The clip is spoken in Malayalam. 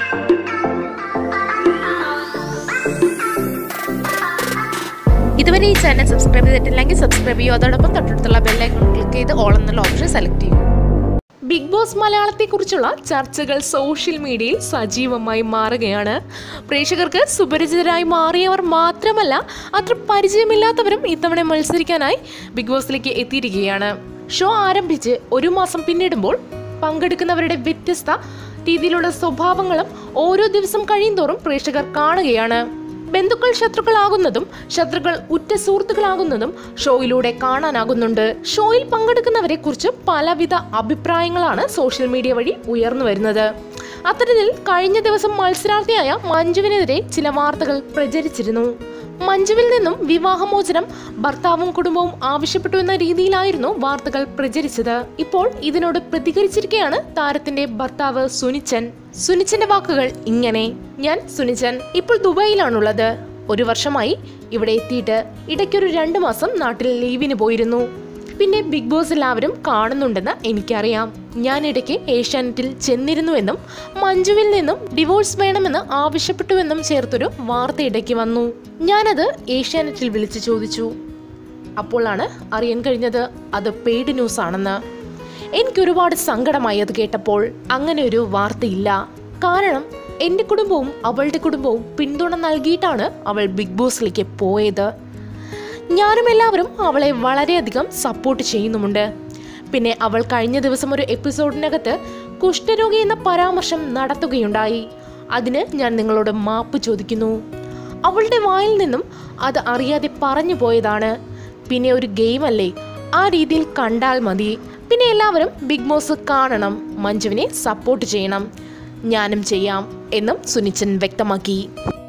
ഇതുവരെ ഈ ചാനൽ സബ്സ്ക്രൈബ് ചെയ്തിട്ടില്ലെങ്കിൽ സബ്സ്ക്രൈബ് ചെയ്യൂ അതോടൊപ്പം തൊട്ടടുത്തുള്ള ബെല്ലൈക്കൺ ക്ലിക്ക് ചെയ്ത് ഓൾ എന്നുള്ള ഓപ്ഷൻ സെലക്ട് ചെയ്യൂ ബിഗ് ബോസ് മലയാളത്തെക്കുറിച്ചുള്ള ചർച്ചകൾ സോഷ്യൽ മീഡിയയിൽ സജീവമായി മാറുകയാണ് പ്രേക്ഷകർക്ക് സുപരിചിതരായി മാറിയവർ മാത്രമല്ല അത്ര പരിചയമില്ലാത്തവരും ഇത്തവണ മത്സരിക്കാനായി ബിഗ് ബോസിലേക്ക് എത്തിയിരിക്കുകയാണ് ഷോ ആരംഭിച്ച് ഒരു മാസം പിന്നിടുമ്പോൾ പങ്കെടുക്കുന്നവരുടെ വ്യത്യസ്ത രീതിയിലുള്ള സ്വഭാവങ്ങളും ഓരോ ദിവസം കഴിയുന്തോറും പ്രേക്ഷകർ കാണുകയാണ് ബന്ധുക്കൾ ശത്രുക്കളാകുന്നതും ശത്രുക്കൾ ഉറ്റ സുഹൃത്തുക്കളാകുന്നതും ഷോയിലൂടെ കാണാനാകുന്നുണ്ട് ഷോയിൽ പങ്കെടുക്കുന്നവരെ കുറിച്ച് പലവിധ അഭിപ്രായങ്ങളാണ് സോഷ്യൽ മീഡിയ വഴി ഉയർന്നു വരുന്നത് അത്തരത്തിൽ കഴിഞ്ഞ ദിവസം മത്സരാർത്ഥിയായ മഞ്ജുവിനെതിരെ ചില വാർത്തകൾ പ്രചരിച്ചിരുന്നു മഞ്ജുവിൽ നിന്നും വിവാഹമോചനം ഭർത്താവും കുടുംബവും ആവശ്യപ്പെട്ടു എന്ന രീതിയിലായിരുന്നു വാർത്തകൾ പ്രചരിച്ചത് ഇപ്പോൾ ഇതിനോട് പ്രതികരിച്ചിരിക്കുകയാണ് താരത്തിന്റെ ഭർത്താവ് സുനിച്ചൻ സുനിച്ചന്റെ വാക്കുകൾ ഇങ്ങനെ ഞാൻ സുനിച്ചൻ ഇപ്പോൾ ദുബായിലാണുള്ളത് ഒരു വർഷമായി ഇവിടെ എത്തിയിട്ട് ഇടയ്ക്കൊരു രണ്ട് മാസം നാട്ടിൽ ലീവിന് പോയിരുന്നു പിന്നെ ബിഗ് ബോസ് എല്ലാവരും കാണുന്നുണ്ടെന്ന് എനിക്കറിയാം ഞാൻ ഇടയ്ക്ക് ഏഷ്യാനെറ്റിൽ ചെന്നിരുന്നുവെന്നും മഞ്ജുവിൽ നിന്നും ഡിവോഴ്സ് വേണമെന്ന് ആവശ്യപ്പെട്ടുവെന്നും ചേർത്തൊരു വാർത്ത ഇടയ്ക്ക് വന്നു ഞാനത് ഏഷ്യാനെറ്റിൽ വിളിച്ചു ചോദിച്ചു അപ്പോഴാണ് അറിയാൻ കഴിഞ്ഞത് അത് പെയ്ഡ് ന്യൂസ് ആണെന്ന് എനിക്കൊരുപാട് സങ്കടമായി അത് കേട്ടപ്പോൾ അങ്ങനെ ഒരു വാർത്തയില്ല കാരണം എൻ്റെ കുടുംബവും അവളുടെ കുടുംബവും പിന്തുണ നൽകിയിട്ടാണ് അവൾ ബിഗ് ബോസിലേക്ക് പോയത് ഞാനും എല്ലാവരും അവളെ വളരെയധികം സപ്പോർട്ട് ചെയ്യുന്നുമുണ്ട് പിന്നെ അവൾ കഴിഞ്ഞ ദിവസം ഒരു എപ്പിസോഡിനകത്ത് കുഷ്ഠരോഗി എന്ന പരാമർശം നടത്തുകയുണ്ടായി അതിന് ഞാൻ നിങ്ങളോട് മാപ്പ് ചോദിക്കുന്നു അവളുടെ വായിൽ നിന്നും അത് അറിയാതെ പറഞ്ഞു പോയതാണ് പിന്നെ ഒരു ഗെയിം അല്ലേ ആ രീതിയിൽ കണ്ടാൽ മതി പിന്നെ എല്ലാവരും ബിഗ് ബോസ് കാണണം മഞ്ജുവിനെ സപ്പോർട്ട് ചെയ്യണം ഞാനും ചെയ്യാം എന്നും സുനിച്ചൻ വ്യക്തമാക്കി